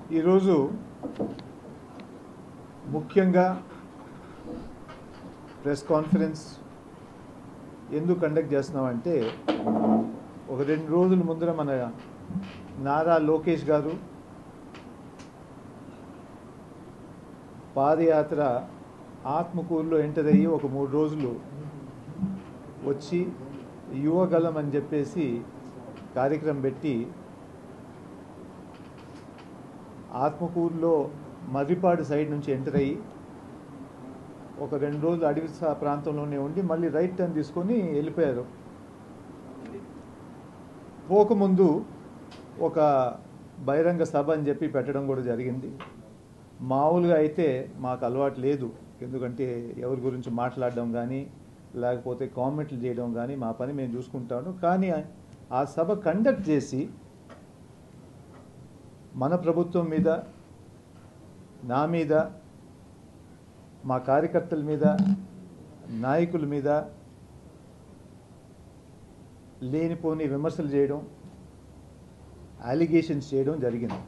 ఈరోజు ముఖ్యంగా press conference ఎందుకు కండక్ట్ చేస్తున్నామంటే ఒక రెండు రోజుల ముందర మన నారా లోకేష్ గారు పాదయాత్ర ఆత్మకూరులో ఎంటర్ అయ్యి ఒక మూడు రోజులు వచ్చి యువగలం అని చెప్పేసి కార్యక్రమం పెట్టి ఆత్మకూరులో మర్రిపాడు సైడ్ నుంచి ఎంటర్ అయ్యి ఒక రెండు రోజులు అడవి సా- ప్రాంతంలోనే ఉండి మళ్ళీ రైట్ టర్న్ తీసుకొని వెళ్ళిపోయారు పోకముందు ఒక బహిరంగ సభ అని చెప్పి పెట్టడం కూడా జరిగింది మామూలుగా అయితే మాకు అలవాటు లేదు ఎందుకంటే ఎవరి గురించి మాట్లాడడం కానీ లేకపోతే కామెంట్లు చేయడం కానీ మా పని మేము చూసుకుంటాను కానీ ఆ సభ కండక్ట్ చేసి మన ప్రభుత్వం మీద నా మీద మా కార్యకర్తల మీద నాయకుల మీద లేనిపోని విమర్శలు చేయడం అలిగేషన్స్ చేయడం జరిగింది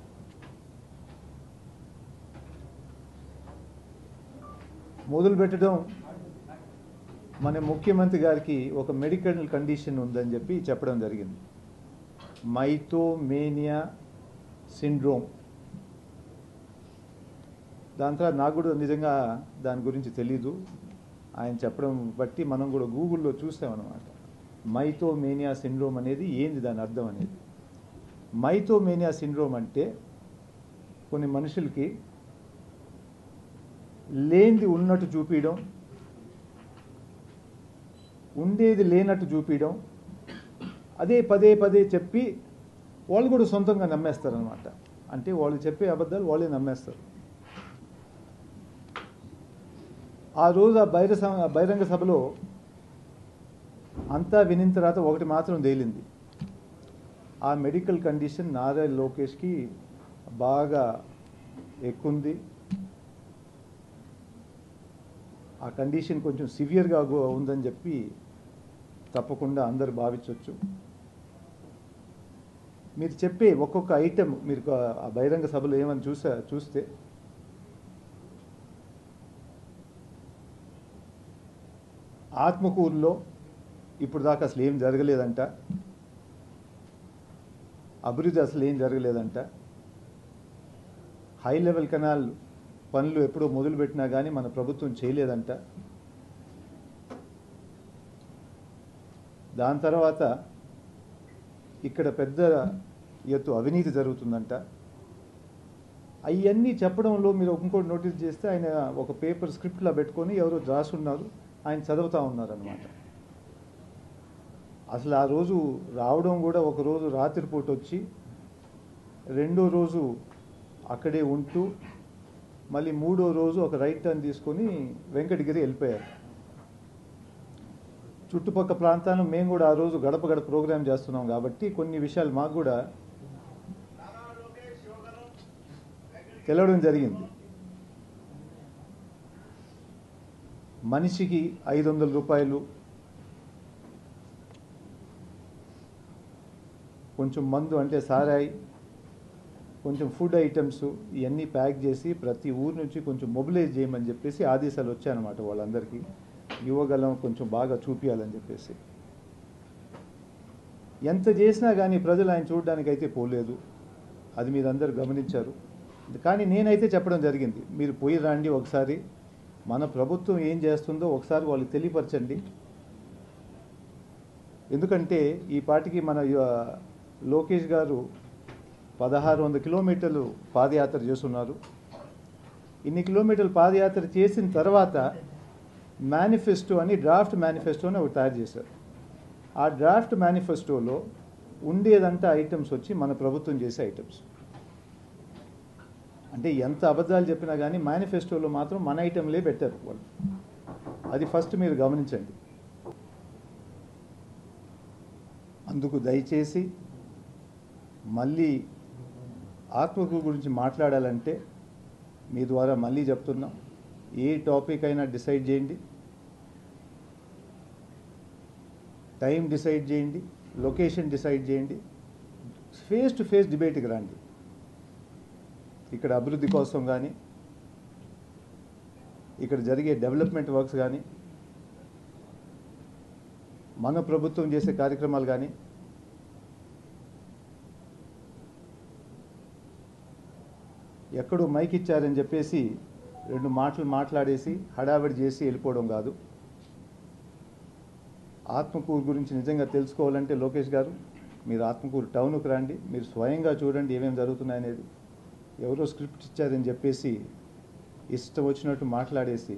మొదలు పెట్టడం మన ముఖ్యమంత్రి గారికి ఒక మెడికల్ కండిషన్ ఉందని చెప్పి చెప్పడం జరిగింది మైథోమేనియా సిండ్రోమ్ దాని తర్వాత నాకు కూడా నిజంగా దాని గురించి తెలీదు ఆయన చెప్పడం బట్టి మనం కూడా గూగుల్లో చూసామన్నమాట మైథోమేనియా సిండ్రోమ్ అనేది ఏంది దాని అర్థం అనేది మైథోమేనియా సిండ్రోమ్ అంటే కొన్ని మనుషులకి లేనిది ఉన్నట్టు చూపించడం ఉండేది లేనట్టు చూపించడం అదే పదే పదే చెప్పి వాళ్ళు కూడా సొంతంగా నమ్మేస్తారనమాట అంటే వాళ్ళు చెప్పే అబద్ధాలు వాళ్ళే నమ్మేస్తారు ఆ రోజు ఆ బహిర స- బహిరంగ సభలో అంతా వినిన తర్వాత ఒకటి మాత్రం తేలింది ఆ మెడికల్ కండిషన్ నారా లోకేష్కి బాగా ఎక్కుంది ఆ కండిషన్ కొంచెం సివియర్గా ఉందని చెప్పి తప్పకుండా అందరు భావించవచ్చు మీరు చెప్పే ఒక్కొక్క ఐటెం మీరు ఆ బహిరంగ సభలో ఏమని చూసా చూస్తే ఆత్మకూరులో ఇప్పుడు దాకా అసలు ఏం జరగలేదంట అభివృద్ధి అసలు ఏం జరగలేదంట హై లెవెల్ కెనాల్ పనులు ఎప్పుడో మొదలుపెట్టినా కానీ మన ప్రభుత్వం చేయలేదంట దాని తర్వాత ఇక్కడ పెద్ద ఎత్తు అవినీతి జరుగుతుందంట అవన్నీ చెప్పడంలో మీరు ఇంకోటి నోటీస్ చేస్తే ఆయన ఒక పేపర్ స్క్రిప్ట్లో పెట్టుకొని ఎవరో రాసున్నారు ఆయన చదువుతూ ఉన్నారనమాట అసలు ఆ రోజు రావడం కూడా ఒక రోజు రాత్రిపూట వచ్చి రెండో రోజు అక్కడే ఉంటూ మళ్ళీ మూడో రోజు ఒక రైట్ టర్న్ తీసుకొని వెంకటగిరి వెళ్ళిపోయారు చుట్టుపక్కల ప్రాంతాలను మేము కూడా ఆ రోజు గడప గడప ప్రోగ్రామ్ చేస్తున్నాం కాబట్టి కొన్ని విషయాలు మాకు కూడా తెలవడం జరిగింది మనిషికి ఐదు వందల రూపాయలు కొంచెం మందు అంటే సారాయి కొంచెం ఫుడ్ ఐటమ్స్ ఇవన్నీ ప్యాక్ చేసి ప్రతి ఊరు నుంచి కొంచెం మొబిలైజ్ చేయమని చెప్పేసి ఆదేశాలు వచ్చాయన్నమాట వాళ్ళందరికీ యువగలం కొంచెం బాగా చూపించాలని చెప్పేసి ఎంత చేసినా కానీ ప్రజలు ఆయన చూడడానికి అయితే పోలేదు అది మీరందరూ గమనించారు కానీ నేనైతే చెప్పడం జరిగింది మీరు పోయి రండి ఒకసారి మన ప్రభుత్వం ఏం చేస్తుందో ఒకసారి వాళ్ళకి తెలియపరచండి ఎందుకంటే ఈ పాటికి మన య- లోకేష్ గారు పదహారు వందల కిలోమీటర్లు పాదయాత్ర చేస్తున్నారు ఇన్ని కిలోమీటర్లు పాదయాత్ర చేసిన తర్వాత మేనిఫెస్టో అని డ్రాఫ్ట్ మేనిఫెస్టో అని ఒకటి తయారు చేశారు ఆ డ్రాఫ్ట్ మేనిఫెస్టోలో ఉండేదంతా ఐటమ్స్ వచ్చి మన ప్రభుత్వం చేసే ఐటమ్స్ అంటే ఎంత అబద్ధాలు చెప్పినా కానీ మేనిఫెస్టోలో మాత్రం మన ఐటెంలే పెట్టారు వాళ్ళు అది ఫస్ట్ మీరు గమనించండి అందుకు దయచేసి మళ్ళీ ఆత్మకు గురించి మాట్లాడాలంటే మీ ద్వారా మళ్ళీ చెప్తున్నాం ఏ టాపిక్ అయినా డిసైడ్ చేయండి టైం డిసైడ్ చేయండి లొకేషన్ డిసైడ్ చేయండి ఫేస్ టు ఫేస్ డిబేట్కి రండి ఇక్కడ అభివృద్ధి కోసం కానీ ఇక్కడ జరిగే డెవలప్మెంట్ వర్క్స్ కానీ మన ప్రభుత్వం చేసే కార్యక్రమాలు కానీ ఎక్కడో మైక్ ఇచ్చారని చెప్పేసి రెండు మాటలు మాట్లాడేసి హడావిడి చేసి వెళ్ళిపోవడం కాదు ఆత్మకూరు గురించి నిజంగా తెలుసుకోవాలంటే లోకేష్ గారు మీరు ఆత్మకూరు టౌన్కి రండి మీరు స్వయంగా చూడండి ఏమేమి జరుగుతున్నాయనేది ఎవరో స్క్రిప్ట్ ఇచ్చారని చెప్పేసి ఇష్టం వచ్చినట్టు మాట్లాడేసి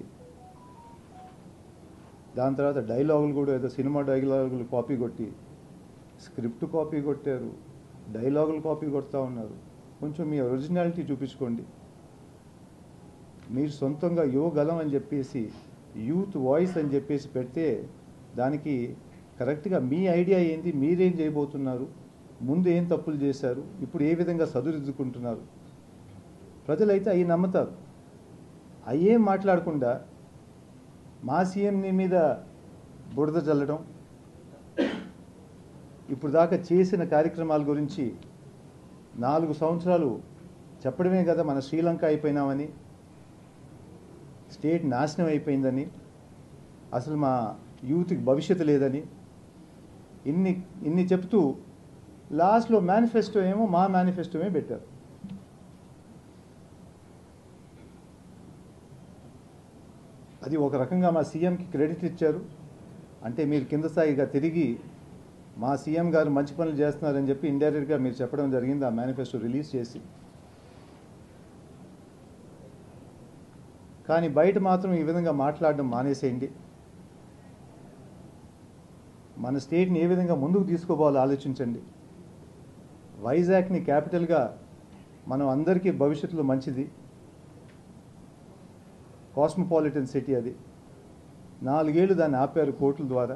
దాని తర్వాత డైలాగులు కూడా ఏదో సినిమా డైలాగులు కాపీ కొట్టి స్క్రిప్ట్ కాపీ కొట్టారు డైలాగులు కాపీ కొడతా ఉన్నారు కొంచెం మీ ఒరిజినాలిటీ చూపించుకోండి మీరు సొంతంగా యువగలం అని చెప్పేసి యూత్ వాయిస్ అని చెప్పేసి పెడితే దానికి కరెక్ట్గా మీ ఐడియా ఏంది మీరేం చేయబోతున్నారు ముందు ఏం తప్పులు చేశారు ఇప్పుడు ఏ విధంగా సదురిద్దుకుంటున్నారు ప్రజలైతే అవి నమ్ముతారు అయ్యేం మాట్లాడకుండా మా సీఎంని మీద బురద చల్లడం ఇప్పుడు దాకా చేసిన కార్యక్రమాల గురించి నాలుగు సంవత్సరాలు చెప్పడమే కదా మన శ్రీలంక అయిపోయినామని స్టేట్ నాశనం అయిపోయిందని అసలు మా యూత్కి భవిష్యత్తు లేదని ఇన్ని ఇన్ని చెప్తూ లాస్ట్లో మేనిఫెస్టో ఏమో మా మేనిఫెస్టోమే పెట్టారు అది ఒక రకంగా మా సీఎంకి క్రెడిట్ ఇచ్చారు అంటే మీరు కింద స్థాయిగా తిరిగి మా సీఎం గారు మంచి పనులు చేస్తున్నారని చెప్పి ఇండైరెక్ట్గా మీరు చెప్పడం జరిగింది ఆ మేనిఫెస్టో రిలీజ్ చేసి కానీ బయట మాత్రం ఈ విధంగా మాట్లాడడం మానేసేయండి మన స్టేట్ని ఏ విధంగా ముందుకు తీసుకోవాలో ఆలోచించండి వైజాగ్ని క్యాపిటల్గా మనం అందరికీ భవిష్యత్తులో మంచిది కాస్మోపాలిటన్ సిటీ అది నాలుగేళ్లు దాన్ని ఆపారు కోర్టుల ద్వారా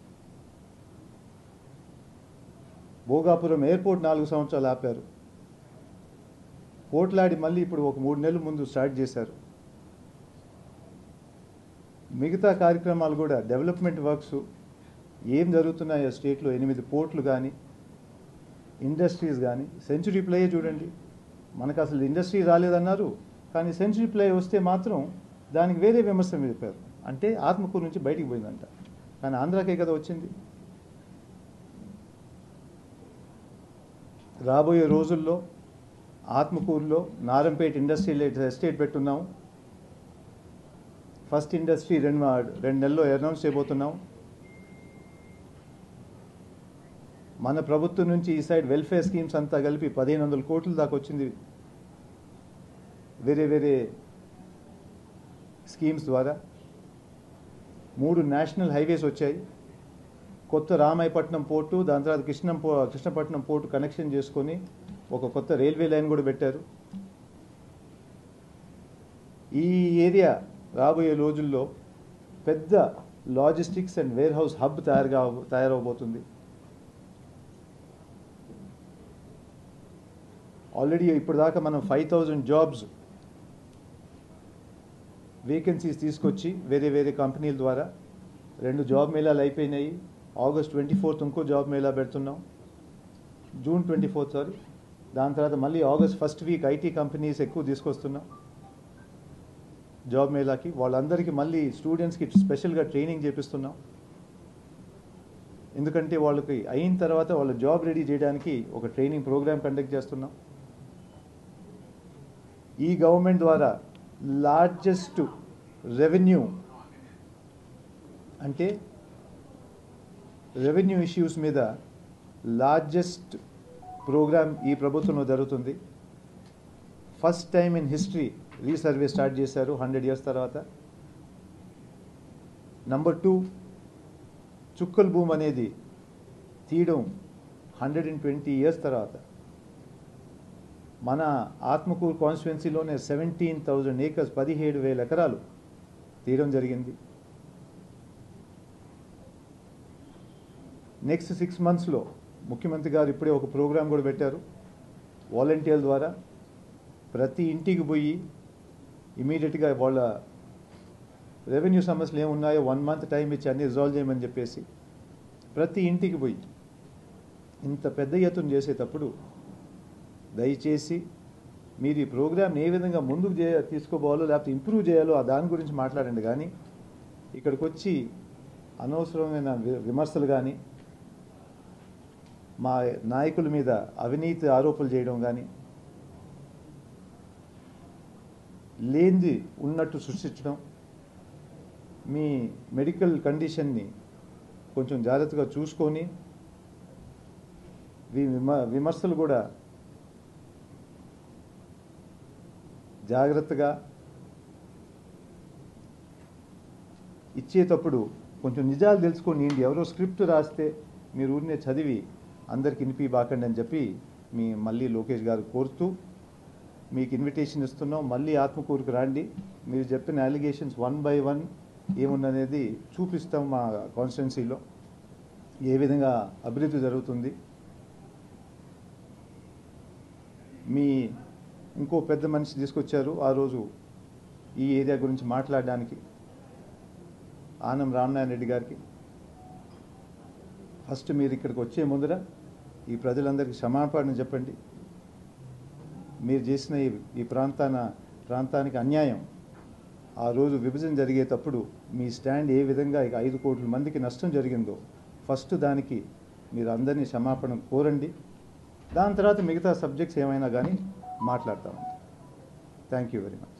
భోగాపురం ఎయిర్పోర్ట్ నాలుగు సంవత్సరాలు ఆపారు పోట్లాడి మళ్ళీ ఇప్పుడు ఒక మూడు నెలల ముందు స్టార్ట్ చేశారు మిగతా కార్యక్రమాలు కూడా డెవలప్మెంట్ వర్క్స్ ఏం జరుగుతున్నాయో స్టేట్లో ఎనిమిది పోర్ట్లు కానీ ఇండస్ట్రీస్ కానీ సెంచురీ ప్లే చూడండి మనకు అసలు ఇండస్ట్రీ రాలేదన్నారు కానీ సెంచురీ ప్లే వస్తే మాత్రం దానికి వేరే విమర్శ చెప్పారు అంటే ఆత్మకూరు నుంచి బయటికి పోయిందంట కానీ ఆంధ్రాకే కదా వచ్చింది రాబోయే రోజుల్లో ఆత్మకూరులో నారంపేట ఇండస్ట్రియల్ ఎస్టేట్ పెట్టున్నాం ఫస్ట్ ఇండస్ట్రీ రెండు రెండు నెలల్లో అనౌన్స్ చేయబోతున్నాం మన ప్రభుత్వం నుంచి ఈ సైడ్ వెల్ఫేర్ స్కీమ్స్ అంతా కలిపి పదిహేను వందల కోట్ల దాకా వచ్చింది వేరే వేరే స్కీమ్స్ ద్వారా మూడు నేషనల్ హైవేస్ వచ్చాయి కొత్త రామాయపట్నం పోర్టు దాని తర్వాత కృష్ణం పో కృష్ణపట్నం పోర్టు కనెక్షన్ చేసుకొని ఒక కొత్త రైల్వే లైన్ కూడా పెట్టారు ఈ ఏరియా రాబోయే రోజుల్లో పెద్ద logistics and warehouse hub తయారుగా తయారవబోతుంది ఆల్రెడీ ఇప్పటిదాకా మనం ఫైవ్ థౌజండ్ జాబ్స్ వేకెన్సీస్ తీసుకొచ్చి వేరే వేరే కంపెనీల ద్వారా రెండు జాబ్ మేళాలు అయిపోయినాయి ఆగస్ట్ ట్వంటీ ఫోర్త్ ఇంకో జాబ్ మేళా పెడుతున్నాం జూన్ ట్వంటీ ఫోర్త్ సారీ దాని తర్వాత మళ్ళీ August first week IT companies ఎక్కువ తీసుకొస్తున్నాం జాబ్ మేళాకి వాళ్ళందరికీ మళ్ళీ స్టూడెంట్స్కి స్పెషల్గా ట్రైనింగ్ చేపిస్తున్నాం ఎందుకంటే వాళ్ళకి అయిన తర్వాత వాళ్ళ జాబ్ రెడీ చేయడానికి ఒక ట్రైనింగ్ ప్రోగ్రామ్ కండక్ట్ చేస్తున్నాం ఈ గవర్నమెంట్ ద్వారా లార్జెస్ట్ రెవెన్యూ అంటే రెవెన్యూ ఇష్యూస్ మీద లార్జెస్ట్ ప్రోగ్రామ్ ఈ ప్రభుత్వంలో జరుగుతుంది first time in history resurvey start చేశారు హండ్రెడ్ ఇయర్స్ తర్వాత నంబర్ టూ చుక్కల్ భూమ్ అనేది తీయడం హండ్రెడ్ అండ్ ట్వంటీ ఇయర్స్ తర్వాత మన ఆత్మకూరు కాన్స్టిట్యున్సీలోనే సెవెంటీన్ థౌజండ్ ఏకర్స్ పదిహేడు వేల ఎకరాలు తీయడం జరిగింది నెక్స్ట్ సిక్స్ మంత్స్లో ముఖ్యమంత్రి గారు ఇప్పుడే ఒక ప్రోగ్రాం కూడా పెట్టారు వాలంటీర్ల ద్వారా ప్రతి ఇంటికి పోయి ఇమీడియట్గా వాళ్ళ రెవెన్యూ సమస్యలు ఏమున్నాయో వన్ మంత్ టైం ఇచ్చి అన్ని రిజాల్వ్ చేయమని చెప్పేసి ప్రతి ఇంటికి పోయి ఇంత పెద్ద ఎత్తున చేసేటప్పుడు దయచేసి మీరు ఈ ప్రోగ్రామ్ని ఏ విధంగా ముందుకు చే తీసుకోపోవాలో లేకపోతే ఇంప్రూవ్ చేయాలో ఆ దాని గురించి మాట్లాడండి కానీ ఇక్కడికి వచ్చి అనవసరమైన వి- విమర్శలు కానీ మా నాయకుల మీద అవినీతి ఆరోపణలు చేయడం కానీ లేనిది ఉన్నట్టు సృష్టించడం మీ మెడికల్ కండిషన్ని కొంచెం జాగ్రత్తగా చూసుకొని వి- విమ- విమర్శలు కూడా జాగ్రత్తగా ఇచ్చేటప్పుడు కొంచెం నిజాలు తెలుసుకొని ఏంటి ఎవరో స్క్రిప్ట్ రాస్తే మీరు ఊరినే చదివి అందరికి వినిపి బాకండి అని చెప్పి మీ మళ్ళీ లోకేష్ గారు కోరుతూ మీకు ఇన్విటేషన్ ఇస్తున్నాం మళ్ళీ ఆత్మకూరుకు రండి మీరు చెప్పిన అలిగేషన్స్ వన్ బై వన్ ఏముందనేది చూపిస్తాం మా కాన్స్టిట్యున్సీలో ఏ విధంగా అభివృద్ధి జరుగుతుంది మీ ఇంకో పెద్ద మనిషి తీసుకొచ్చారు ఆ రోజు ఈ ఏరియా గురించి మాట్లాడడానికి ఆనం రామనారాయణ రెడ్డి గారికి ఫస్ట్ మీరు ఇక్కడికి వచ్చే ముందర ఈ ప్రజలందరికీ క్షమాపణ చెప్పండి మీరు చేసిన ఈ ఈ ప్రాంతాన ప్రాంతానికి అన్యాయం ఆ రోజు విభజన జరిగేటప్పుడు మీ స్టాండ్ ఏ విధంగా ఇక ఐదు కోట్ల మందికి నష్టం జరిగిందో ఫస్ట్ దానికి మీరు అందరినీ క్షమాపణ కోరండి దాని తర్వాత మిగతా సబ్జెక్ట్స్ ఏమైనా కానీ మాట్లాడతామండి థ్యాంక్ యూ వెరీ మచ్